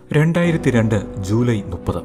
രണ്ടായിരത്തി രണ്ട് ജൂലൈ മുപ്പത്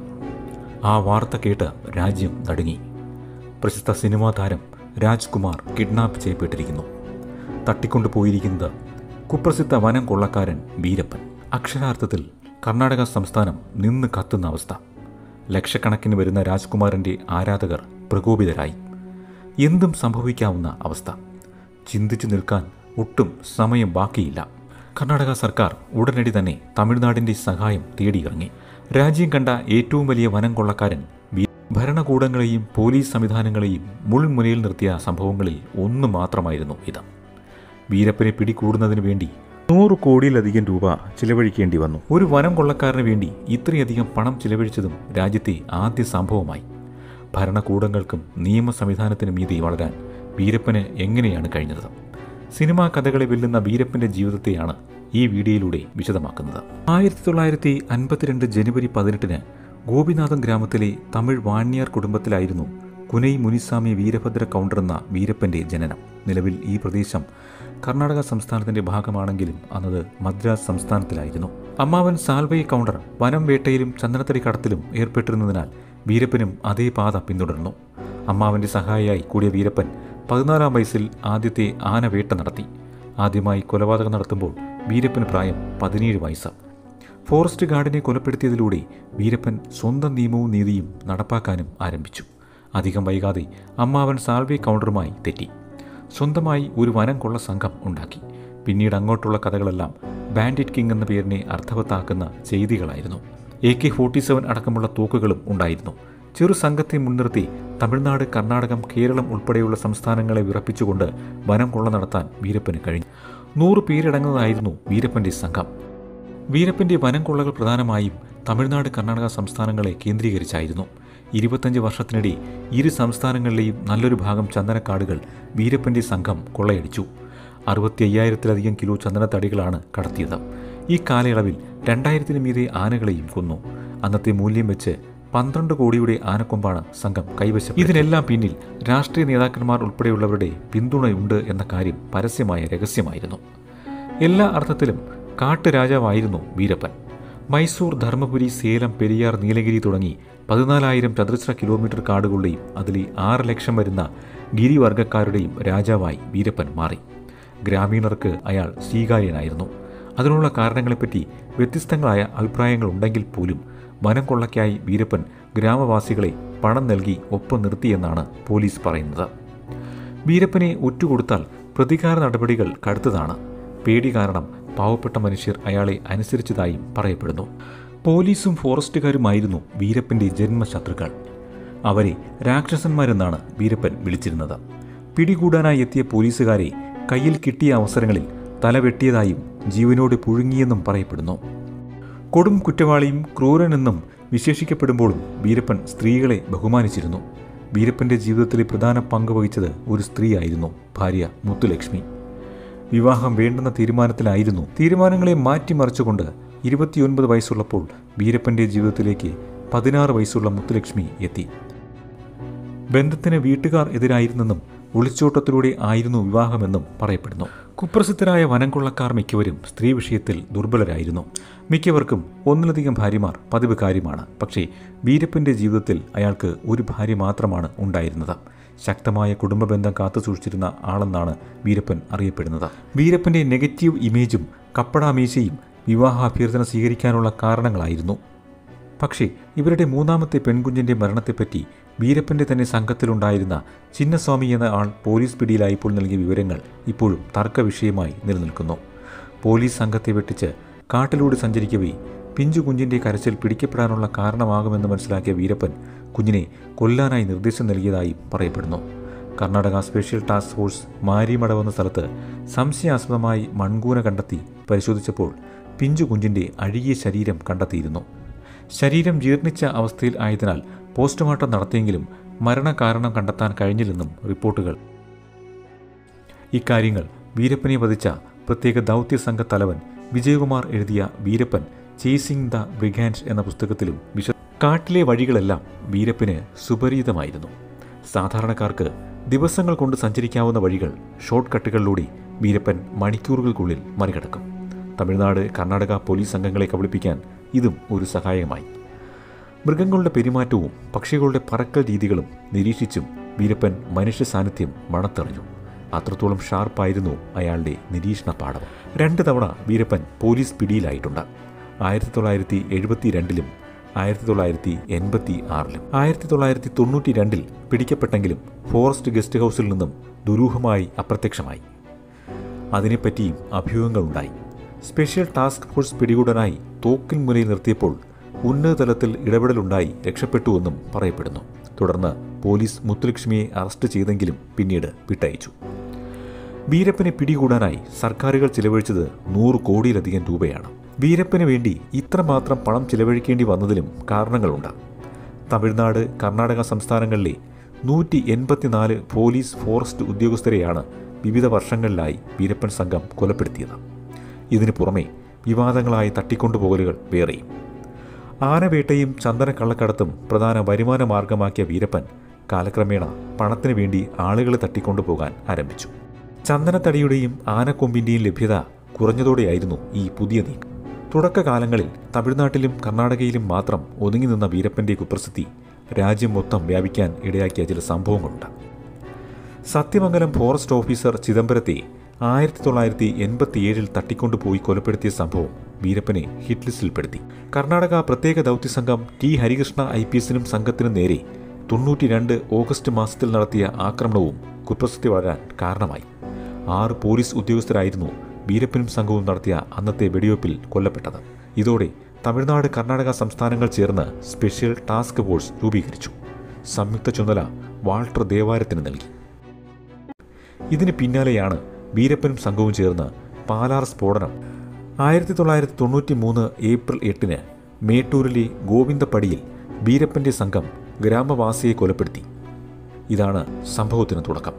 ആ വാർത്ത കേട്ട് രാജ്യം നടുങ്ങി പ്രശസ്ത സിനിമാ താരം രാജ്കുമാർ കിഡ്നാപ്പ് ചെയ്യപ്പെട്ടിരിക്കുന്നു തട്ടിക്കൊണ്ടുപോയിരിക്കുന്നത് കുപ്രസിദ്ധ വനം കൊള്ളക്കാരൻ വീരപ്പൻ അക്ഷരാർത്ഥത്തിൽ കർണാടക സംസ്ഥാനം നിന്ന് കത്തുന്ന അവസ്ഥ ലക്ഷക്കണക്കിന് വരുന്ന രാജ്കുമാറിന്റെ ആരാധകർ പ്രകോപിതരായി എന്തും സംഭവിക്കാവുന്ന അവസ്ഥ ചിന്തിച്ചു നിൽക്കാൻ ഒട്ടും സമയം ബാക്കിയില്ല കർണാടക സർക്കാർ ഉടനടി തന്നെ തമിഴ്നാടിന്റെ സഹായം തേടിയിറങ്ങി രാജ്യം കണ്ട ഏറ്റവും വലിയ വനം കൊള്ളക്കാരൻ വി- ഭരണകൂടങ്ങളെയും പോലീസ് സംവിധാനങ്ങളെയും മുൾമുനയിൽ നിർത്തിയ സംഭവങ്ങളിൽ ഒന്ന് മാത്രമായിരുന്നു ഇത് വീരപ്പനെ പിടികൂടുന്നതിന് വേണ്ടി നൂറ് കോടിയിലധികം രൂപ ചിലവഴിക്കേണ്ടി വന്നു ഒരു വനം കൊള്ളക്കാരന് വേണ്ടി ഇത്രയധികം പണം ചിലവഴിച്ചതും രാജ്യത്തെ ആദ്യ സംഭവമായി ഭരണകൂടങ്ങൾക്കും നിയമ സംവിധാനത്തിനും മീതി വളരാൻ വീരപ്പന് എങ്ങനെയാണ് കഴിഞ്ഞത് സിനിമാ കഥകളെ വെല്ലുന്ന വീരപ്പന്റെ ജീവിതത്തെയാണ് ഈ വീഡിയോയിലൂടെ വിശദമാക്കുന്നത് ആയിരത്തി തൊള്ളായിരത്തി അൻപത്തിരണ്ട് ജനുവരി പതിനെട്ടിന് ഗോപിനാഥം ഗ്രാമത്തിലെ തമിഴ് വാണ്യാർ കുടുംബത്തിലായിരുന്നു കുനൈ മുനിസ്വാമി വീരഭദ്ര കൗണ്ടർ എന്ന വീരപ്പന്റെ ജനനം നിലവിൽ ഈ പ്രദേശം കർണാടക സംസ്ഥാനത്തിന്റെ ഭാഗമാണെങ്കിലും അന്നത് മദ്രാസ് സംസ്ഥാനത്തിലായിരുന്നു അമ്മാവൻ സാൽവൈ കൗണ്ടർ വനം വേട്ടയിലും ചന്ദനത്തടി കടത്തിലും ഏർപ്പെട്ടിരുന്നതിനാൽ വീരപ്പനും അതേ പാത പിന്തുടർന്നു അമ്മാവന്റെ സഹായിയായി കൂടിയ വീരപ്പൻ പതിനാലാം വയസ്സിൽ ആദ്യത്തെ ആനവേട്ട നടത്തി ആദ്യമായി കൊലപാതകം നടത്തുമ്പോൾ വീരപ്പന് പ്രായം പതിനേഴ് വയസ്സ് ഫോറസ്റ്റ് ഗാർഡിനെ കൊലപ്പെടുത്തിയതിലൂടെ വീരപ്പൻ സ്വന്തം നിയമവും നീതിയും നടപ്പാക്കാനും ആരംഭിച്ചു അധികം വൈകാതെ അമ്മാവൻ സാൽവേ കൗണ്ടറുമായി തെറ്റി സ്വന്തമായി ഒരു വനം കൊള്ള സംഘം ഉണ്ടാക്കി പിന്നീട് അങ്ങോട്ടുള്ള കഥകളെല്ലാം ബാൻഡിറ്റ് കിങ് എന്ന പേരിനെ അർത്ഥവത്താക്കുന്ന ചെയ്തികളായിരുന്നു എ കെ ഫോർട്ടി സെവൻ അടക്കമുള്ള തോക്കുകളും ഉണ്ടായിരുന്നു ചെറു സംഘത്തെ മുൻനിർത്തി തമിഴ്നാട് കർണാടകം കേരളം ഉൾപ്പെടെയുള്ള സംസ്ഥാനങ്ങളെ വിറപ്പിച്ചുകൊണ്ട് വനം കൊള്ള നടത്താൻ വീരപ്പന് കഴിഞ്ഞു നൂറ് പേരടങ്ങുന്നതായിരുന്നു വീരപ്പന്റെ സംഘം വീരപ്പന്റെ വനം കൊള്ളകൾ പ്രധാനമായും തമിഴ്നാട് കർണാടക സംസ്ഥാനങ്ങളെ കേന്ദ്രീകരിച്ചായിരുന്നു ഇരുപത്തഞ്ച് വർഷത്തിനിടെ ഇരു സംസ്ഥാനങ്ങളിലെയും നല്ലൊരു ഭാഗം ചന്ദനക്കാടുകൾ വീരപ്പന്റെ സംഘം കൊള്ളയടിച്ചു അറുപത്തി അയ്യായിരത്തിലധികം കിലോ ചന്ദനത്തടികളാണ് കടത്തിയത് ഈ കാലയളവിൽ രണ്ടായിരത്തിന് മീതെ ആനകളെയും കൊന്നു അന്നത്തെ മൂല്യം വെച്ച് പന്ത്രണ്ട് കോടിയുടെ ആനക്കൊമ്പാണ് സംഘം കൈവശം ഇതിനെല്ലാം പിന്നിൽ രാഷ്ട്രീയ നേതാക്കന്മാർ ഉൾപ്പെടെയുള്ളവരുടെ പിന്തുണയുണ്ട് എന്ന കാര്യം പരസ്യമായ രഹസ്യമായിരുന്നു എല്ലാ അർത്ഥത്തിലും കാട്ടുരാജാവായിരുന്നു വീരപ്പൻ മൈസൂർ ധർമ്മപുരി സേലം പെരിയാർ നീലഗിരി തുടങ്ങി പതിനാലായിരം ചതുരശ്ര കിലോമീറ്റർ കാടുകളുടെയും അതിലെ ആറ് ലക്ഷം വരുന്ന ഗിരിവർഗക്കാരുടെയും രാജാവായി വീരപ്പൻ മാറി ഗ്രാമീണർക്ക് അയാൾ സ്വീകാര്യനായിരുന്നു അതിനുള്ള കാരണങ്ങളെപ്പറ്റി വ്യത്യസ്തങ്ങളായ അഭിപ്രായങ്ങളുണ്ടെങ്കിൽ പോലും വനം കൊള്ളയ്ക്കായി വീരപ്പൻ ഗ്രാമവാസികളെ പണം നൽകി ഒപ്പം നിർത്തിയെന്നാണ് പോലീസ് പറയുന്നത് വീരപ്പനെ ഒറ്റുകൊടുത്താൽ പ്രതികാര നടപടികൾ കടുത്തതാണ് പേടി കാരണം പാവപ്പെട്ട മനുഷ്യർ അയാളെ അനുസരിച്ചതായും പറയപ്പെടുന്നു പോലീസും ഫോറസ്റ്റുകാരുമായിരുന്നു വീരപ്പന്റെ ജന്മശത്രുക്കൾ അവരെ രാക്ഷസന്മാരെന്നാണ് വീരപ്പൻ വിളിച്ചിരുന്നത് പിടികൂടാനായി എത്തിയ പോലീസുകാരെ കയ്യിൽ കിട്ടിയ അവസരങ്ങളിൽ തലവെട്ടിയതായും ജീവനോട് പുഴുങ്ങിയെന്നും പറയപ്പെടുന്നു കൊടും കുറ്റവാളിയും ക്രൂരനെന്നും വിശേഷിക്കപ്പെടുമ്പോഴും വീരപ്പൻ സ്ത്രീകളെ ബഹുമാനിച്ചിരുന്നു വീരപ്പന്റെ ജീവിതത്തിലെ പ്രധാന പങ്ക് വഹിച്ചത് ഒരു സ്ത്രീയായിരുന്നു ഭാര്യ മുത്തുലക്ഷ്മി വിവാഹം വേണ്ടെന്ന തീരുമാനത്തിലായിരുന്നു തീരുമാനങ്ങളെ മാറ്റിമറിച്ചുകൊണ്ട് ഇരുപത്തിയൊൻപത് വയസ്സുള്ളപ്പോൾ വീരപ്പന്റെ ജീവിതത്തിലേക്ക് പതിനാറ് വയസ്സുള്ള മുത്തുലക്ഷ്മി എത്തി ബന്ധത്തിന് വീട്ടുകാർ എതിരായിരുന്നെന്നും ഒളിച്ചോട്ടത്തിലൂടെ ആയിരുന്നു വിവാഹമെന്നും പറയപ്പെടുന്നു കുപ്രസിദ്ധരായ വനംകൊള്ളക്കാർ മിക്കവരും സ്ത്രീ വിഷയത്തിൽ ദുർബലരായിരുന്നു മിക്കവർക്കും ഒന്നിലധികം ഭാര്യമാർ പതിവ് കാര്യമാണ് പക്ഷേ വീരപ്പന്റെ ജീവിതത്തിൽ അയാൾക്ക് ഒരു ഭാര്യ മാത്രമാണ് ഉണ്ടായിരുന്നത് ശക്തമായ കുടുംബ ബന്ധം കാത്തുസൂക്ഷിച്ചിരുന്ന ആളെന്നാണ് വീരപ്പൻ അറിയപ്പെടുന്നത് വീരപ്പന്റെ നെഗറ്റീവ് ഇമേജും കപ്പടാമീശയും വിവാഹാഭ്യർത്ഥന സ്വീകരിക്കാനുള്ള കാരണങ്ങളായിരുന്നു പക്ഷേ ഇവരുടെ മൂന്നാമത്തെ പെൺകുഞ്ഞിന്റെ മരണത്തെപ്പറ്റി വീരപ്പന്റെ തന്നെ സംഘത്തിലുണ്ടായിരുന്ന ചിന്നസ്വാമി എന്ന ആൾ പോലീസ് പിടിയിലായപ്പോൾ നൽകിയ വിവരങ്ങൾ ഇപ്പോഴും തർക്ക വിഷയമായി നിലനിൽക്കുന്നു പോലീസ് സംഘത്തെ വെട്ടിച്ച് കാട്ടിലൂടെ സഞ്ചരിക്കവേ പിഞ്ചു കുഞ്ഞിന്റെ കരച്ചിൽ പിടിക്കപ്പെടാനുള്ള കാരണമാകുമെന്ന് മനസ്സിലാക്കിയ വീരപ്പൻ കുഞ്ഞിനെ കൊല്ലാനായി നിർദ്ദേശം നൽകിയതായും പറയപ്പെടുന്നു Karnataka special task force Marimadavu എന്ന സ്ഥലത്ത് സംശയാസ്പദമായി മൺകൂന കണ്ടെത്തി പരിശോധിച്ചപ്പോൾ പിഞ്ചു കുഞ്ഞിന്റെ അഴുകിയ ശരീരം കണ്ടെത്തിയിരുന്നു ശരീരം ജീർണിച്ച അവസ്ഥയിൽ ആയതിനാൽ പോസ്റ്റ്മോർട്ടം നടത്തിയെങ്കിലും മരണകാരണം കണ്ടെത്താൻ കഴിഞ്ഞില്ലെന്നും റിപ്പോർട്ടുകൾ ഇക്കാര്യങ്ങൾ വീരപ്പനെ വധിച്ച പ്രത്യേക ദൗത്യ സംഘ തലവൻ വിജയകുമാർ എഴുതിയ വീരപ്പൻ ചേസിംഗ് ദ ബ്രിഗാൻഡ് എന്ന പുസ്തകത്തിലും വിശ കാട്ടിലെ വഴികളെല്ലാം വീരപ്പന് സുപരിചിതമായിരുന്നു സാധാരണക്കാർക്ക് ദിവസങ്ങൾ കൊണ്ട് സഞ്ചരിക്കാവുന്ന വഴികൾ ഷോർട്ട് കട്ടുകളിലൂടെ വീരപ്പൻ മണിക്കൂറുകൾക്കുള്ളിൽ മറികടക്കും തമിഴ്നാട് കർണാടക പോലീസ് സംഘങ്ങളെ കബളിപ്പിക്കാൻ ഇതും ഒരു സഹായമായി മൃഗങ്ങളുടെ പെരുമാറ്റവും പക്ഷികളുടെ പറക്കൽ രീതികളും നിരീക്ഷിച്ചും വീരപ്പൻ മനുഷ്യ സാന്നിധ്യം മണത്തെറിഞ്ഞു അത്രത്തോളം ഷാർപ്പായിരുന്നു അയാളുടെ നിരീക്ഷണ പാഠം രണ്ട് തവണ വീരപ്പൻ പോലീസ് പിടിയിലായിട്ടുണ്ട് ആയിരത്തി തൊള്ളായിരത്തി എഴുപത്തി രണ്ടിലും ആയിരത്തി തൊള്ളായിരത്തി എൺപത്തി ആറിലും ആയിരത്തി തൊള്ളായിരത്തി തൊണ്ണൂറ്റി രണ്ടിൽ പിടിക്കപ്പെട്ടെങ്കിലും ഫോറസ്റ്റ് ഗസ്റ്റ് ഹൗസിൽ നിന്നും ദുരൂഹമായി അപ്രത്യക്ഷമായി അതിനെപ്പറ്റിയും അഭ്യൂഹങ്ങളുണ്ടായി സ്പെഷ്യൽ ടാസ്ക് ഫോഴ്സ് പിടികൂടാനായി തോക്കിൻ മുനയിൽ നിർത്തിയപ്പോൾ ഉന്നതതലത്തിൽ ഇടപെടലുണ്ടായി രക്ഷപ്പെട്ടുവെന്നും പറയപ്പെടുന്നു തുടർന്ന് പോലീസ് മുത്തുലക്ഷ്മിയെ അറസ്റ്റ് ചെയ്തെങ്കിലും പിന്നീട് വിട്ടയച്ചു വീരപ്പനെ പിടികൂടാനായി സർക്കാരുകൾ ചിലവഴിച്ചത് നൂറ് കോടിയിലധികം രൂപയാണ് വീരപ്പന് വേണ്ടി ഇത്രമാത്രം പണം ചിലവഴിക്കേണ്ടി വന്നതിലും കാരണങ്ങളുണ്ട് തമിഴ്നാട് കർണാടക സംസ്ഥാനങ്ങളിലെ നൂറ്റി എൺപത്തിനാല് പോലീസ് ഫോറസ്റ്റ് ഉദ്യോഗസ്ഥരെയാണ് വിവിധ വർഷങ്ങളിലായി വീരപ്പൻ സംഘം കൊലപ്പെടുത്തിയത് ഇതിനു പുറമെ വിവാദങ്ങളായ തട്ടിക്കൊണ്ടുപോകലുകൾ വേറെയും ആനവേട്ടയും ചന്ദന കള്ളക്കടത്തും പ്രധാന വരുമാന മാർഗമാക്കിയ വീരപ്പൻ കാലക്രമേണ പണത്തിനു വേണ്ടി ആളുകളെ തട്ടിക്കൊണ്ടുപോകാൻ ആരംഭിച്ചു ചന്ദനത്തടിയുടെയും ആനക്കൊമ്പിന്റെയും ലഭ്യത കുറഞ്ഞതോടെയായിരുന്നു ഈ പുതിയ നീക്കം തുടക്കകാലങ്ങളിൽ തമിഴ്നാട്ടിലും കർണാടകയിലും മാത്രം ഒതുങ്ങി നിന്ന വീരപ്പന്റെ കുപ്രസിദ്ധി രാജ്യം മൊത്തം വ്യാപിക്കാൻ ഇടയാക്കിയ ചില സംഭവങ്ങളുണ്ട് സത്യമംഗലം ഫോറസ്റ്റ് ഓഫീസർ ചിദംബരത്തെ ആയിരത്തി തൊള്ളായിരത്തി എൺപത്തിയേഴിൽ തട്ടിക്കൊണ്ടുപോയി കൊലപ്പെടുത്തിയ സംഭവം വീരപ്പനെ ഹിറ്റ് ലിസ്റ്റിൽപ്പെടുത്തി കർണാടക പ്രത്യേക ദൗത്യസംഘം ടി ഹരികൃഷ്ണ ഐ പി എസിനും സംഘത്തിനും നേരെ തൊണ്ണൂറ്റി രണ്ട് ഓഗസ്റ്റ് മാസത്തിൽ നടത്തിയ ആക്രമണവും കുപ്രസിദ്ധി വളരാൻ കാരണമായി ആറ് പോലീസ് ഉദ്യോഗസ്ഥരായിരുന്നു വീരപ്പനും സംഘവും നടത്തിയ അന്നത്തെ വെടിവയ്പ്പിൽ കൊല്ലപ്പെട്ടത് ഇതോടെ തമിഴ്നാട് കർണാടക സംസ്ഥാനങ്ങൾ ചേർന്ന് സ്പെഷ്യൽ ടാസ്ക് ഫോഴ്സ് രൂപീകരിച്ചു സംയുക്ത ചുമതല വാൾട്ടർ ദേവാരത്തിന് നൽകി ഇതിന് പിന്നാലെയാണ് വീരപ്പനും സംഘവും ചേർന്ന് പാലാർ സ്ഫോടനം ആയിരത്തി തൊള്ളായിരത്തി തൊണ്ണൂറ്റി മൂന്ന് ഏപ്രിൽ എട്ടിന് മേട്ടൂരിലെ ഗോവിന്ദപ്പടിയിൽ വീരപ്പന്റെ സംഘം ഗ്രാമവാസിയെ കൊലപ്പെടുത്തി ഇതാണ് സംഭവത്തിന് തുടക്കം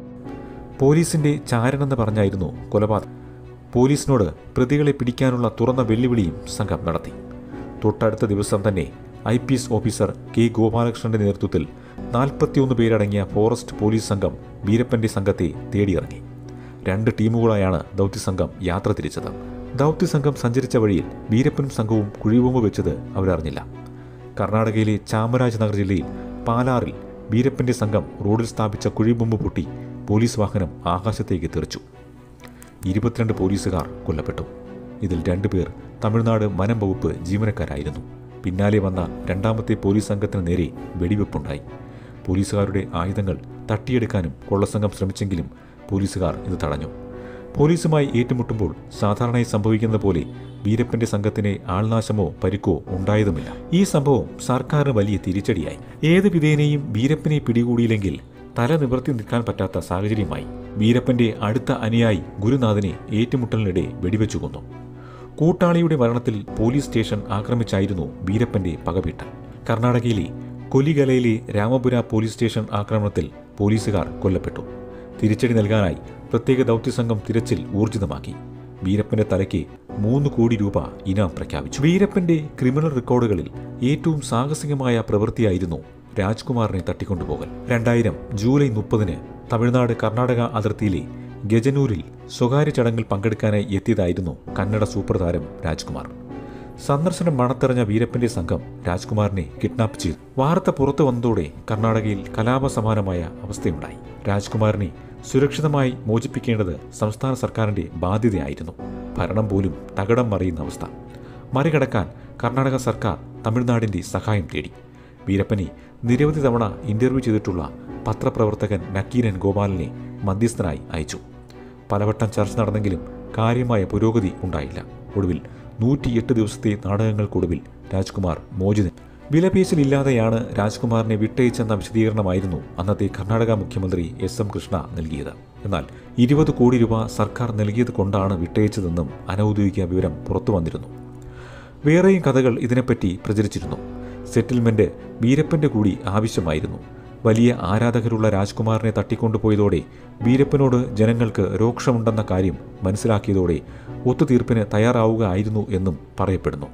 പോലീസിന്റെ ചാരനെന്ന് പറഞ്ഞായിരുന്നു കൊലപാതകം പോലീസിനോട് പ്രതികളെ പിടിക്കാനുള്ള തുറന്ന വെല്ലുവിളിയും സംഘം നടത്തി തൊട്ടടുത്ത ദിവസം തന്നെ I P S officer K ഗോപാലകൃഷ്ണന്റെ നേതൃത്വത്തിൽ നാൽപ്പത്തിയൊന്ന് പേരടങ്ങിയ ഫോറസ്റ്റ് പോലീസ് സംഘം വീരപ്പന്റെ സംഘത്തെ തേടിയിറങ്ങി രണ്ട് ടീമുകളായാണ് ദൗത്യസംഘം യാത്ര തിരിച്ചത് ദൗത്യസംഘം സഞ്ചരിച്ച വഴിയിൽ വീരപ്പനും സംഘവും കുഴിബോംബ് വെച്ചത് അവരറിഞ്ഞില്ല കർണാടകയിലെ ചാമരാജനഗർ ജില്ലയിൽ പാലാറിൽ വീരപ്പന്റെ സംഘം റോഡിൽ സ്ഥാപിച്ച കുഴിബോംബ് പൊട്ടി പോലീസ് വാഹനം ആകാശത്തേക്ക് തെറിച്ചു ഇരുപത്തിരണ്ട് പോലീസുകാർ കൊല്ലപ്പെട്ടു ഇതിൽ രണ്ടുപേർ തമിഴ്നാട് വനം വകുപ്പ് ജീവനക്കാരായിരുന്നു പിന്നാലെ വന്ന രണ്ടാമത്തെ പോലീസ് സംഘത്തിന് നേരെ വെടിവെപ്പുണ്ടായി പോലീസുകാരുടെ ആയുധങ്ങൾ തട്ടിയെടുക്കാനും കൊള്ളസംഘം ശ്രമിച്ചെങ്കിലും പോലീസുകാർ ഇത് തടഞ്ഞു പോലീസുമായി ഏറ്റുമുട്ടുമ്പോൾ സാധാരണയായി സംഭവിക്കുന്നത് പോലെ വീരപ്പന്റെ സംഘത്തിന് ആൾനാശമോ പരിക്കോ ഉണ്ടായതുമില്ല ഈ സംഭവം സർക്കാരിന് വലിയ തിരിച്ചടിയായി ഏത് വിധേനയും വീരപ്പനെ പിടികൂടിയില്ലെങ്കിൽ തല നിവർത്തി നിൽക്കാൻ പറ്റാത്ത സാഹചര്യമായി വീരപ്പന്റെ അടുത്ത അനുയായി ഗുരുനാഥനെ ഏറ്റുമുട്ടലിനിടെ വെടിവെച്ചു കൊന്നു കൂട്ടാളിയുടെ മരണത്തിൽ പോലീസ് സ്റ്റേഷൻ ആക്രമിച്ചായിരുന്നു വീരപ്പന്റെ പകവീട്ട കർണാടകയിലെ കൊലിഗലയിലെ രാമപുര പോലീസ് സ്റ്റേഷൻ ആക്രമണത്തിൽ പോലീസുകാർ കൊല്ലപ്പെട്ടു തിരിച്ചടി നൽകാനായി പ്രത്യേക ദൗത്യസംഘം തിരച്ചിൽ ഊർജിതമാക്കി വീരപ്പന്റെ തലയ്ക്ക് മൂന്ന് കോടി രൂപ ഇനാം പ്രഖ്യാപിച്ചു വീരപ്പന്റെ ക്രിമിനൽ റെക്കോർഡുകളിൽ ഏറ്റവും സാഹസികമായ പ്രവൃത്തിയായിരുന്നു രാജ്കുമാറിനെ തട്ടിക്കൊണ്ടുപോകൽ രണ്ടായിരം ജൂലൈ മുപ്പതിന് തമിഴ്നാട് കർണാടക അതിർത്തിയിലെ ഗജനൂരിൽ സ്വകാര്യ ചടങ്ങിൽ പങ്കെടുക്കാനായി എത്തിയതായിരുന്നു കന്നഡ സൂപ്പർ താരം രാജ്കുമാർ സന്ദർശനം മണത്തെറിഞ്ഞ വീരപ്പന്റെ സംഘം രാജ്കുമാറിനെ കിഡ്നാപ്പ് ചെയ്തു വാർത്ത പുറത്തു വന്നതോടെ കർണാടകയിൽ കലാപസമാനമായ അവസ്ഥയുണ്ടായി രാജ്കുമാറിനെ സുരക്ഷിതമായി മോചിപ്പിക്കേണ്ടത് സംസ്ഥാന സർക്കാരിന്റെ ബാധ്യതയായിരുന്നു ഭരണം പോലും തകടം മറിയുന്ന അവസ്ഥ മറികടക്കാൻ കർണാടക സർക്കാർ തമിഴ്നാടിന്റെ സഹായം തേടി വീരപ്പനെ നിരവധി തവണ ഇന്റർവ്യൂ ചെയ്തിട്ടുള്ള പത്രപ്രവർത്തകൻ നക്കീരൻ ഗോപാലിനെ മധ്യസ്ഥനായി അയച്ചു പലവട്ടം ചർച്ച നടന്നെങ്കിലും കാര്യമായ പുരോഗതി ഉണ്ടായില്ല ഒടുവിൽ നൂറ്റിയെട്ട് ദിവസത്തെ നാടകങ്ങൾക്കൊടുവിൽ രാജ്കുമാർ മോചിതൻ വിലപേശലില്ലാതെയാണ് രാജ്കുമാറിനെ വിട്ടയച്ചെന്ന വിശദീകരണമായിരുന്നു അന്നത്തെ കർണാടക മുഖ്യമന്ത്രി എസ് എം കൃഷ്ണ നൽകിയത് എന്നാൽ ഇരുപത് കോടി രൂപ സർക്കാർ നൽകിയത് കൊണ്ടാണ് വിട്ടയച്ചതെന്നും അനൌദ്യോഗിക വിവരം പുറത്തു വന്നിരുന്നു വേറെയും കഥകൾ ഇതിനെപ്പറ്റി പ്രചരിച്ചിരുന്നു സെറ്റിൽമെന്റ് വീരപ്പന്റെ കൂടി ആവശ്യമായിരുന്നു വലിയ ആരാധകരുള്ള രാജ്കുമാറിനെ തട്ടിക്കൊണ്ടുപോയതോടെ വീരപ്പനോട് ജനങ്ങൾക്ക് രോക്ഷമുണ്ടെന്ന കാര്യം മനസ്സിലാക്കിയതോടെ ഒത്തുതീർപ്പിന് തയ്യാറാവുക ആയിരുന്നു എന്നും പറയപ്പെടുന്നു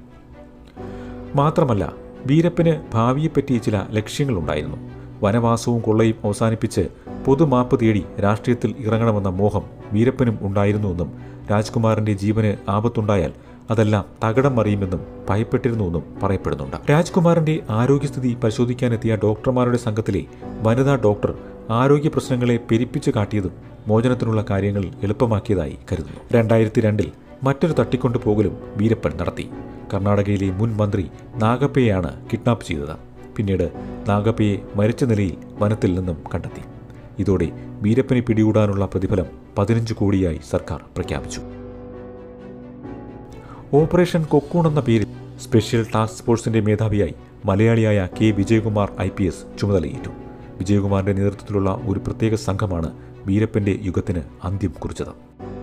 മാത്രമല്ല വീരപ്പന് ഭാവിയെപ്പറ്റി ചില ലക്ഷ്യങ്ങളുണ്ടായിരുന്നു വനവാസവും കൊള്ളയും അവസാനിപ്പിച്ച് പൊതുമാപ്പ് തേടി രാഷ്ട്രീയത്തിൽ ഇറങ്ങണമെന്ന മോഹം വീരപ്പനും ഉണ്ടായിരുന്നുവെന്നും രാജ്കുമാറിന്റെ ജീവന് ആപത്തുണ്ടായാൽ അതെല്ലാം തകിടം മറിയുമെന്നും ഭയപ്പെട്ടിരുന്നുവെന്നും പറയപ്പെടുന്നുണ്ട് രാജ്കുമാറിന്റെ ആരോഗ്യസ്ഥിതി പരിശോധിക്കാനെത്തിയ ഡോക്ടർമാരുടെ സംഘത്തിലെ വനിതാ ഡോക്ടർ ആരോഗ്യ പ്രശ്നങ്ങളെ പെരിപ്പിച്ചു കാട്ടിയതും മോചനത്തിനുള്ള കാര്യങ്ങൾ എളുപ്പമാക്കിയതായി കരുതുന്നു രണ്ടായിരത്തി രണ്ടിൽ മറ്റൊരു തട്ടിക്കൊണ്ടുപോകലും വീരപ്പൻ നടത്തി കർണാടകയിലെ മുൻ മന്ത്രി നാഗപ്പയെയാണ് കിഡ്നാപ്പ് ചെയ്തത് പിന്നീട് നാഗപ്പയെ മരിച്ച നിലയിൽ വനത്തിൽ നിന്നും കണ്ടെത്തി ഇതോടെ വീരപ്പനെ പിടികൂടാനുള്ള പ്രതിഫലം പതിനഞ്ച് കോടിയായി സർക്കാർ പ്രഖ്യാപിച്ചു ഓപ്പറേഷൻ കൊക്കൂൺ എന്ന പേരിൽ സ്പെഷ്യൽ ടാസ്ക് ഫോഴ്സിന്റെ മേധാവിയായി മലയാളിയായ K Vijayakumar I P S ചുമതലയേറ്റു വിജയകുമാറിന്റെ നേതൃത്വത്തിലുള്ള ഒരു പ്രത്യേക സംഘമാണ് വീരപ്പന്റെ യുഗത്തിന് അന്ത്യം കുറിച്ചത്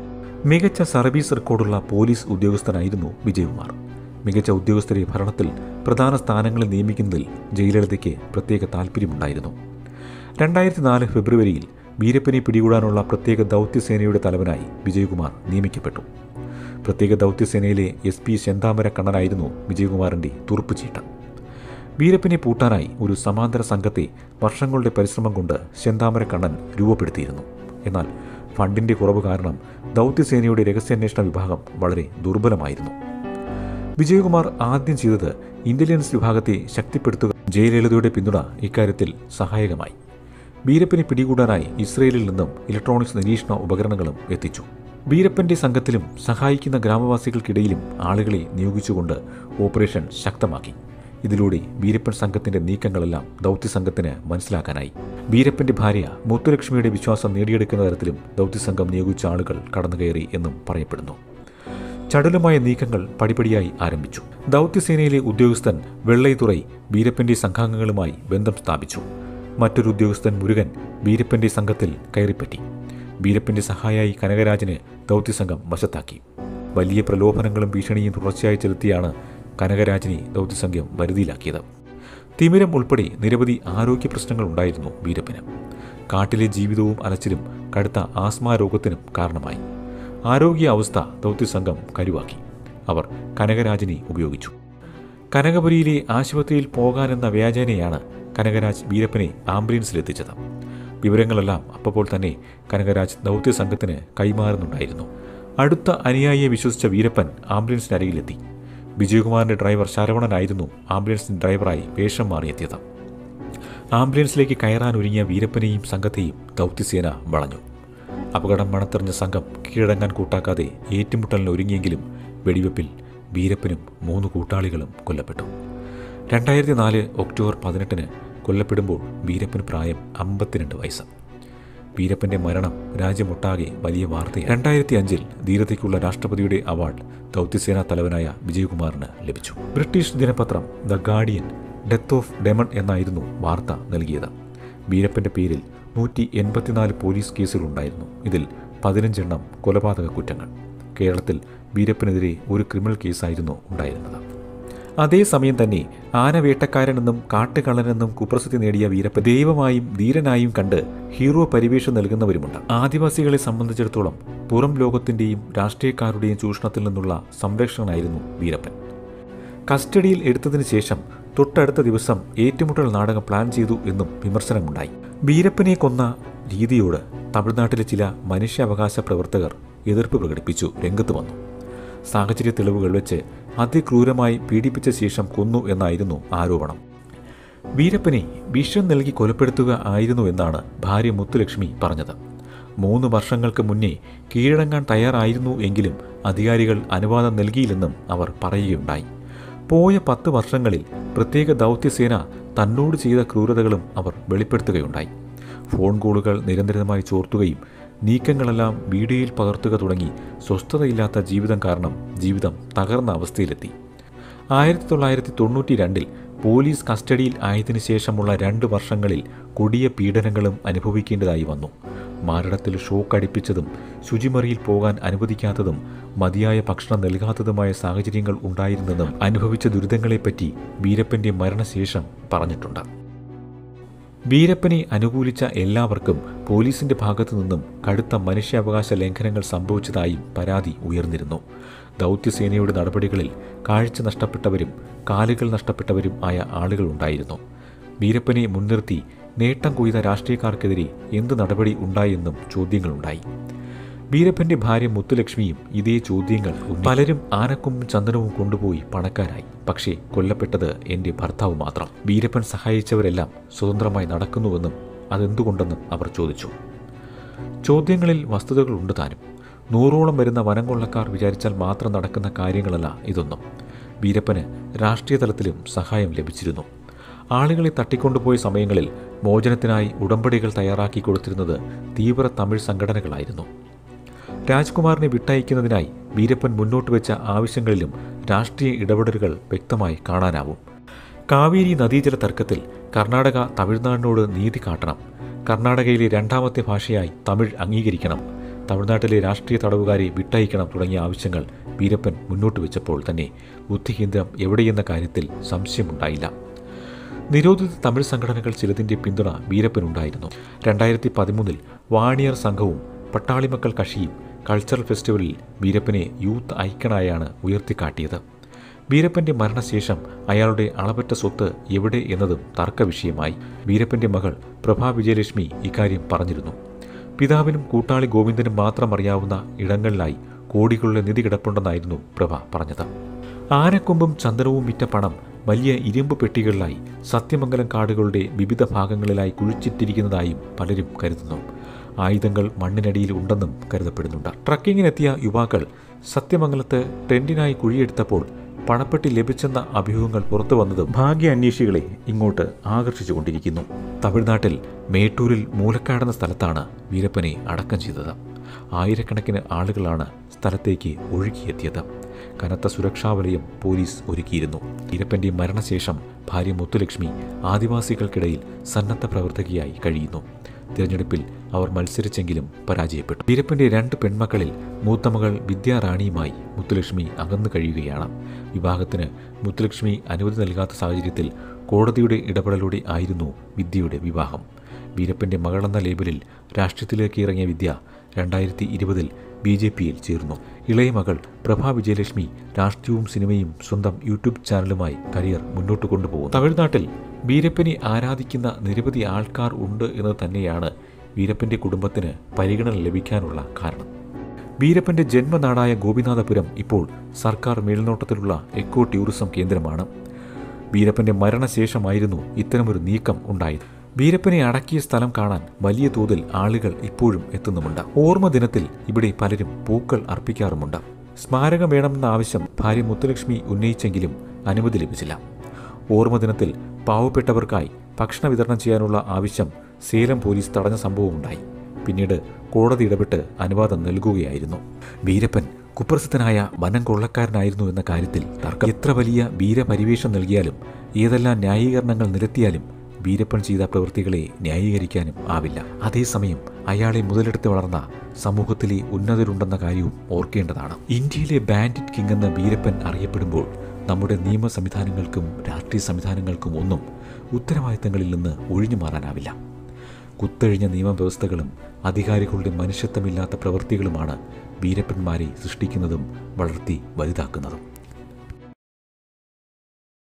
മികച്ച സർവീസ് റെക്കോർഡുള്ള പോലീസ് ഉദ്യോഗസ്ഥനായിരുന്നു വിജയകുമാർ മികച്ച ഉദ്യോഗസ്ഥരെ ഭരണത്തിൽ പ്രധാന സ്ഥാനങ്ങളിൽ നിയമിക്കുന്നതിൽ ജയലളിതയ്ക്ക് പ്രത്യേക താൽപ്പര്യമുണ്ടായിരുന്നു രണ്ടായിരത്തി നാല് ഫെബ്രുവരിയിൽ വീരപ്പനെ പിടികൂടാനുള്ള പ്രത്യേക ദൗത്യസേനയുടെ തലവനായി വിജയകുമാർ നിയമിക്കപ്പെട്ടു പ്രത്യേക ദൗത്യസേനയിലെ എസ് പി ചെന്താമര കണ്ണനായിരുന്നു വിജയകുമാറിന്റെ തുറുപ്പുചീട്ട് വീരപ്പനെ പൂട്ടാനായി ഒരു സമാന്തര സംഘത്തെ വർഷങ്ങളുടെ പരിശ്രമം കൊണ്ട് ചെന്താമര കണ്ണൻ രൂപപ്പെടുത്തിയിരുന്നു എന്നാൽ ഫണ്ടിന്റെ കുറവ് കാരണം ദൗത്യസേനയുടെ രഹസ്യാന്വേഷണ വിഭാഗം വളരെ ദുർബലമായിരുന്നു വിജയകുമാർ ആദ്യം ചെയ്തത് ഇന്റലിജൻസ് വിഭാഗത്തെ ശക്തിപ്പെടുത്തുക ജയലളിതയുടെ പിന്തുണ ഇക്കാര്യത്തിൽ സഹായകമായി വീരപ്പനെ പിടികൂടാനായി ഇസ്രയേലിൽ നിന്നും ഇലക്ട്രോണിക്സ് നിരീക്ഷണ ഉപകരണങ്ങളും എത്തിച്ചു വീരപ്പന്റെ സംഘത്തിലും സഹായിക്കുന്ന ഗ്രാമവാസികൾക്കിടയിലും ആളുകളെ നിയോഗിച്ചുകൊണ്ട് ഓപ്പറേഷൻ ശക്തമാക്കി ഇതിലൂടെ വീരപ്പൻ സംഘത്തിന്റെ നീക്കങ്ങളെല്ലാം ദൗത്യസംഘത്തിന് മനസ്സിലാക്കാനായി വീരപ്പന്റെ ഭാര്യ മുത്തുലക്ഷ്മിയുടെ വിശ്വാസം നേടിയെടുക്കുന്ന തരത്തിലും ദൗത്യസംഘം നിയോഗിച്ച ആളുകൾ കടന്നുകയറി എന്നും പറയപ്പെടുന്നു ചടുലമായ നീക്കങ്ങൾ പടിപടിയായി ആരംഭിച്ചു ദൗത്യസേനയിലെ ഉദ്യോഗസ്ഥൻ വെള്ളൈതുറൈ വീരപ്പന്റെ സംഘാംഗങ്ങളുമായി ബന്ധം സ്ഥാപിച്ചു മറ്റൊരു ഉദ്യോഗസ്ഥൻ മുരുകൻ വീരപ്പന്റെ സംഘത്തിൽ കയറിപ്പറ്റി വീരപ്പന്റെ സഹായിയായി കനകരാജന് ദൗത്യസംഘം വശത്താക്കി വലിയ പ്രലോഭനങ്ങളും ഭീഷണിയും തുടർച്ചയായി ചെലുത്തിയാണ് കനകരാജനെ ദൗത്യസംഘം വരുതിയിലാക്കിയത് തിമിരം ഉൾപ്പെടെ നിരവധി ആരോഗ്യ പ്രശ്നങ്ങൾ ഉണ്ടായിരുന്നു വീരപ്പന് കാട്ടിലെ ജീവിതവും അലച്ചിലും കടുത്ത ആസ്മാ രോഗത്തിനും കാരണമായി ആരോഗ്യ അവസ്ഥ ദൗത്യസംഘം കരുവാക്കി അവർ കനകരാജിനെ ഉപയോഗിച്ചു കനകപുരിയിലെ ആശുപത്രിയിൽ പോകാനെന്ന വ്യാജേനയാണ് കനകരാജ് വീരപ്പനെ ആംബുലൻസിലെത്തിച്ചത് വിവരങ്ങളെല്ലാം അപ്പോൾ തന്നെ കനകരാജ് ദൗത്യസംഘത്തിന് കൈമാറുന്നുണ്ടായിരുന്നു അടുത്ത അനുയായിയെ വിശ്വസിച്ച വീരപ്പൻ ആംബുലൻസിനരികിലെത്തി വിജയകുമാറിന്റെ ഡ്രൈവർ ശരവണനായിരുന്നു ആംബുലൻസിന്റെ ഡ്രൈവറായി വേഷം മാറിയെത്തിയത് ആംബുലൻസിലേക്ക് കയറാൻ ഒരുങ്ങിയ വീരപ്പനെയും സംഘത്തെയും ദൗത്യസേന വളഞ്ഞു അപകടം മണത്തെറിഞ്ഞ സംഘം കീഴടങ്ങാൻ കൂട്ടാക്കാതെ ഏറ്റുമുട്ടലിന് ഒരുങ്ങിയെങ്കിലും വെടിവെപ്പിൽ വീരപ്പനും മൂന്ന് കൂട്ടാളികളും കൊല്ലപ്പെട്ടു രണ്ടായിരത്തി നാല് ഒക്ടോബർ പതിനെട്ടിന് കൊല്ലപ്പെടുമ്പോൾ വീരപ്പന് പ്രായം അമ്പത്തിരണ്ട് വയസ്സ് വീരപ്പന്റെ മരണം രാജ്യമൊട്ടാകെ വലിയ വാർത്തയാണ് രണ്ടായിരത്തി അഞ്ചിൽ ധീരതയ്ക്കുള്ള രാഷ്ട്രപതിയുടെ അവാർഡ് ദൗത്യസേനാ തലവനായ വിജയകുമാറിന് ലഭിച്ചു ബ്രിട്ടീഷ് ദിനപത്രം the Guardian death of demon എന്നായിരുന്നു വാർത്ത നൽകിയത് വീരപ്പന്റെ പേരിൽ നൂറ്റി എൺപത്തിനാല് പോലീസ് കേസുകളുണ്ടായിരുന്നു ഇതിൽ പതിനഞ്ചെണ്ണം കൊലപാതക കുറ്റങ്ങൾ കേരളത്തിൽ വീരപ്പനെതിരെ ഒരു ക്രിമിനൽ കേസായിരുന്നു ഉണ്ടായിരുന്നത് അതേസമയം തന്നെ ആനവേട്ടക്കാരനെന്നും കാട്ടുകള്ളനെന്നും കുപ്രസിദ്ധി നേടിയ വീരപ്പൻ ദൈവമായും ധീരനായും കണ്ട് ഹീറോ പരിവേഷം നൽകുന്നവരുമുണ്ട് ആദിവാസികളെ സംബന്ധിച്ചിടത്തോളം പുറം ലോകത്തിന്റെയും രാഷ്ട്രീയക്കാരുടെയും ചൂഷണത്തിൽ നിന്നുള്ള സംരക്ഷകനായിരുന്നു വീരപ്പൻ കസ്റ്റഡിയിൽ എടുത്തതിന് ശേഷം തൊട്ടടുത്ത ദിവസം ഏറ്റുമുട്ടൽ നാടകം പ്ലാൻ ചെയ്തു എന്നും വിമർശനമുണ്ടായി വീരപ്പനെ കൊന്ന രീതിയോട് തമിഴ്നാട്ടിലെ ചില മനുഷ്യാവകാശ പ്രവർത്തകർ എതിർപ്പ് പ്രകടിപ്പിച്ചു രംഗത്ത് വന്നു സാഹചര്യ തെളിവുകൾ വെച്ച് അതിക്രൂരമായി പീഡിപ്പിച്ച ശേഷം കൊന്നു എന്നായിരുന്നു ആരോപണം വീരപ്പനെ വിഷം നൽകി കൊലപ്പെടുത്തുക ആയിരുന്നു എന്നാണ് ഭാര്യ മുത്തുലക്ഷ്മി പറഞ്ഞത് മൂന്ന് വർഷങ്ങൾക്ക് മുന്നേ കീഴടങ്ങാൻ തയ്യാറായിരുന്നു എങ്കിലും അധികാരികൾ അനുവാദം നൽകിയില്ലെന്നും അവർ പറയുകയുണ്ടായി പോയ പത്ത് വർഷങ്ങളിൽ പ്രത്യേക ദൗത്യസേന തന്നോട് ചെയ്ത ക്രൂരതകളും അവർ വെളിപ്പെടുത്തുകയുണ്ടായി ഫോൺ കോളുകൾ നിരന്തരമായി ചോർത്തുകയും നീക്കങ്ങളെല്ലാം വീഡിയോയിൽ പകർത്തുക തുടങ്ങി സ്വസ്ഥതയില്ലാത്ത ജീവിതം കാരണം ജീവിതം തകർന്ന അവസ്ഥയിലെത്തി ആയിരത്തി തൊള്ളായിരത്തി തൊണ്ണൂറ്റി രണ്ടിൽ പോലീസ് കസ്റ്റഡിയിൽ ആയതിനു ശേഷമുള്ള രണ്ട് വർഷങ്ങളിൽ കൊടിയ പീഡനങ്ങളും അനുഭവിക്കേണ്ടതായി വന്നു മാരടത്തിൽ ഷോക്ക് അടിപ്പിച്ചതും ശുചിമുറിയിൽ പോകാൻ അനുവദിക്കാത്തതും മതിയായ ഭക്ഷണം നൽകാത്തതുമായ സാഹചര്യങ്ങൾ ഉണ്ടായിരുന്നെന്നും അനുഭവിച്ച ദുരിതങ്ങളെപ്പറ്റി വീരപ്പന്റെ മരണശേഷം പറഞ്ഞിട്ടുണ്ട് വീരപ്പനെ അനുകൂലിച്ച എല്ലാവർക്കും പോലീസിന്റെ ഭാഗത്തു നിന്നും കടുത്ത മനുഷ്യാവകാശ ലംഘനങ്ങൾ സംഭവിച്ചതായും പരാതി ഉയർന്നിരുന്നു ദൗത്യസേനയുടെ നടപടികളിൽ കാഴ്ച നഷ്ടപ്പെട്ടവരും കാലുകൾ നഷ്ടപ്പെട്ടവരും ആയ ആളുകൾ ഉണ്ടായിരുന്നു വീരപ്പനെ മുൻനിർത്തി നേട്ടം കൊയ്ത രാഷ്ട്രീയക്കാർക്കെതിരെ എന്ത് നടപടി ഉണ്ടായെന്നും ചോദ്യങ്ങളുണ്ടായി വീരപ്പന്റെ ഭാര്യ മുത്തുലക്ഷ്മിയും ഇതേ ചോദ്യങ്ങൾ ഉന്നയി. പലരും ആനക്കൊമ്പും ചന്ദനവും കൊണ്ടുപോയി പണക്കാരായി പക്ഷേ കൊല്ലപ്പെട്ടത് എന്റെ ഭർത്താവ് മാത്രം വീരപ്പൻ സഹായിച്ചവരെല്ലാം സ്വതന്ത്രമായി നടക്കുന്നുവെന്നും അതെന്തുകൊണ്ടെന്നും അവർ ചോദിച്ചു ചോദ്യങ്ങളിൽ വസ്തുതകളുണ്ട് താനും നൂറോളം വരുന്ന വനം കൊള്ളക്കാർ വിചാരിച്ചാൽ മാത്രം നടക്കുന്ന കാര്യങ്ങളല്ല ഇതൊന്നും വീരപ്പന് രാഷ്ട്രീയ തലത്തിലും സഹായം ലഭിച്ചിരുന്നു ആളുകളെ തട്ടിക്കൊണ്ടുപോയ സമയങ്ങളിൽ മോചനത്തിനായി ഉടമ്പടികൾ തയ്യാറാക്കി കൊടുത്തിരുന്നത് തീവ്ര തമിഴ് സംഘടനകളായിരുന്നു രാജ്കുമാറിനെ വിട്ടയക്കുന്നതിനായി വീരപ്പൻ മുന്നോട്ട് വെച്ച ആവശ്യങ്ങളിലും രാഷ്ട്രീയ ഇടപെടലുകൾ വ്യക്തമായി കാണാനാവും കാവേരി നദീജല തർക്കത്തിൽ കർണാടക തമിഴ്നാടിനോട് നീതി കാട്ടണം കർണാടകയിലെ രണ്ടാമത്തെ ഭാഷയായി തമിഴ് അംഗീകരിക്കണം തമിഴ്നാട്ടിലെ രാഷ്ട്രീയ തടവുകാരെ വിട്ടയക്കണം തുടങ്ങിയ ആവശ്യങ്ങൾ വീരപ്പൻ മുന്നോട്ട് വെച്ചപ്പോൾ തന്നെ ബുദ്ധികേന്ദ്രം എവിടെയെന്ന കാര്യത്തിൽ സംശയമുണ്ടായില്ല നിരോധിത തമിഴ് സംഘടനകൾ ചിലതിന്റെ പിന്തുണ വീരപ്പനുണ്ടായിരുന്നു രണ്ടായിരത്തി പതിമൂന്നിൽ വാണിയർ സംഘവും പട്ടാളിമക്കൾ കക്ഷിയും കൾച്ചറൽ ഫെസ്റ്റിവലിൽ വീരപ്പനെ യൂത്ത് ഐക്കണായാണ് ഉയർത്തിക്കാട്ടിയത് വീരപ്പന്റെ മരണശേഷം അയാളുടെ അളവറ്റ സ്വത്ത് എവിടെ എന്നതും തർക്കവിഷയമായി വീരപ്പന്റെ മകൾ പ്രഭാ വിജയലക്ഷ്മി ഇക്കാര്യം പറഞ്ഞിരുന്നു പിതാവിനും കൂട്ടാളി ഗോവിന്ദനും മാത്രം അറിയാവുന്ന ഇടങ്ങളിലായി കോടികളുടെ നിധി കിടപ്പുണ്ടെന്നായിരുന്നു പ്രഭ പറഞ്ഞത് ആനക്കൊമ്പും ചന്ദനവും വിറ്റ പണം വലിയ ഇരുമ്പ് പെട്ടികളിലായി സത്യമംഗലം കാടുകളുടെ വിവിധ ഭാഗങ്ങളിലായി കുഴിച്ചിട്ടിരിക്കുന്നതായും പലരും കരുതുന്നു ആയുധങ്ങൾ മണ്ണിനടിയിൽ ഉണ്ടെന്നും കരുതപ്പെടുന്നുണ്ട് ട്രക്കിങ്ങിനെത്തിയ യുവാക്കൾ സത്യമംഗലത്ത് ടെന്റിനായി കുഴിയെടുത്തപ്പോൾ പണപ്പെട്ടി ലഭിച്ചെന്ന അഭ്യൂഹങ്ങൾ പുറത്തു വന്നതും ഭാഗ്യ അന്വേഷികളെ ഇങ്ങോട്ട് ആകർഷിച്ചുകൊണ്ടിരിക്കുന്നു തമിഴ്നാട്ടിൽ മേട്ടൂരിൽ മൂലക്കാടെന്ന സ്ഥലത്താണ് വീരപ്പനെ അടക്കം ചെയ്തത് ആയിരക്കണക്കിന് ആളുകളാണ് സ്ഥലത്തേക്ക് ഒഴുകിയെത്തിയത് കനത്ത സുരക്ഷാ വലയം പോലീസ് ഒരുക്കിയിരുന്നു വീരപ്പന്റെ മരണശേഷം ഭാര്യ മുത്തുലക്ഷ്മി ആദിവാസികൾക്കിടയിൽ സന്നദ്ധ പ്രവർത്തകയായി കഴിയുന്നു തിരഞ്ഞെടുപ്പിൽ അവർ മത്സരിച്ചെങ്കിലും പരാജയപ്പെട്ടു വീരപ്പന്റെ രണ്ട് പെൺമക്കളിൽ മൂത്തമകൾ വിദ്യാറാണിയുമായി മുത്തുലക്ഷ്മി അകന്നു കഴിയുകയാണ് വിവാഹത്തിന് മുത്തുലക്ഷ്മി അനുമതി നൽകാത്ത സാഹചര്യത്തിൽ കോടതിയുടെ ഇടപെടലോടെ ആയിരുന്നു വിദ്യയുടെ വിവാഹം വീരപ്പന്റെ മകളെന്ന ലേബലിൽ രാഷ്ട്രീയത്തിലേക്ക് ഇറങ്ങിയ വിദ്യ രണ്ടായിരത്തി ഇരുപതിൽ ബി ജെ പിയിൽ ചേർന്നു ഇളയ മകൾ പ്രഭാ വിജയലക്ഷ്മി രാഷ്ട്രീയവും സിനിമയും സ്വന്തം യൂട്യൂബ് ചാനലുമായി കരിയർ മുന്നോട്ട് കൊണ്ടുപോകും തമിഴ്നാട്ടിൽ വീരപ്പനെ ആരാധിക്കുന്ന നിരവധി ആൾക്കാർ ഉണ്ട് എന്ന് തന്നെയാണ് വീരപ്പന്റെ കുടുംബത്തിന് പരിഗണന ലഭിക്കാനുള്ള കാരണം വീരപ്പന്റെ ജന്മനാടായ ഗോപിനാഥപുരം ഇപ്പോൾ സർക്കാർ മേൽനോട്ടത്തിലുള്ള എക്കോ ടൂറിസം കേന്ദ്രമാണ് വീരപ്പന്റെ മരണശേഷമായിരുന്നു ഇത്തരമൊരു നീക്കം ഉണ്ടായത് വീരപ്പനെ അടക്കിയ സ്ഥലം കാണാൻ വലിയ തോതിൽ ആളുകൾ ഇപ്പോഴും എത്തുന്നുമുണ്ട് ഓർമ്മ ദിനത്തിൽ ഇവിടെ പലരും പൂക്കൾ അർപ്പിക്കാറുമുണ്ട് സ്മാരകം വേണമെന്ന ആവശ്യം ഭാര്യ മുത്തുലക്ഷ്മി ഉന്നയിച്ചെങ്കിലും അനുമതി ലഭിച്ചില്ല ഓർമ്മ ദിനത്തിൽ പാവപ്പെട്ടവർക്കായി ഭക്ഷണ വിതരണം ചെയ്യാനുള്ള ആവശ്യം സേലം പോലീസ് തടഞ്ഞ സംഭവമുണ്ടായി പിന്നീട് കോടതി ഇടപെട്ട് അനുവാദം നൽകുകയായിരുന്നു വീരപ്പൻ കുപ്രസിദ്ധനായ വനം കൊള്ളക്കാരനായിരുന്നു എന്ന കാര്യത്തിൽ തർക്കം എത്ര വലിയ വീരപരിവേഷം നൽകിയാലും ഏതെല്ലാം ന്യായീകരണങ്ങൾ നിരത്തിയാലും വീരപ്പൻ ചെയ്ത പ്രവൃത്തികളെ ന്യായീകരിക്കാനും ആവില്ല അതേസമയം അയാളെ മുതലെടുത്ത് വളർന്ന സമൂഹത്തിലെ ഉന്നതരുണ്ടെന്ന കാര്യവും ഓർക്കേണ്ടതാണ് ഇന്ത്യയിലെ ബാൻഡിറ്റ് കിങ് എന്ന വീരപ്പൻ അറിയപ്പെടുമ്പോൾ നമ്മുടെ നിയമ സംവിധാനങ്ങൾക്കും രാഷ്ട്രീയ സംവിധാനങ്ങൾക്കും ഒന്നും ഉത്തരവാദിത്തങ്ങളിൽ നിന്ന് ഒഴിഞ്ഞു മാറാനാവില്ല കുത്തഴിഞ്ഞ നിയമവ്യവസ്ഥകളും അധികാരികളുടെ മനുഷ്യത്വമില്ലാത്ത പ്രവൃത്തികളുമാണ് വീരപ്പന്മാരെ സൃഷ്ടിക്കുന്നതും വളർത്തി വലുതാക്കുന്നതും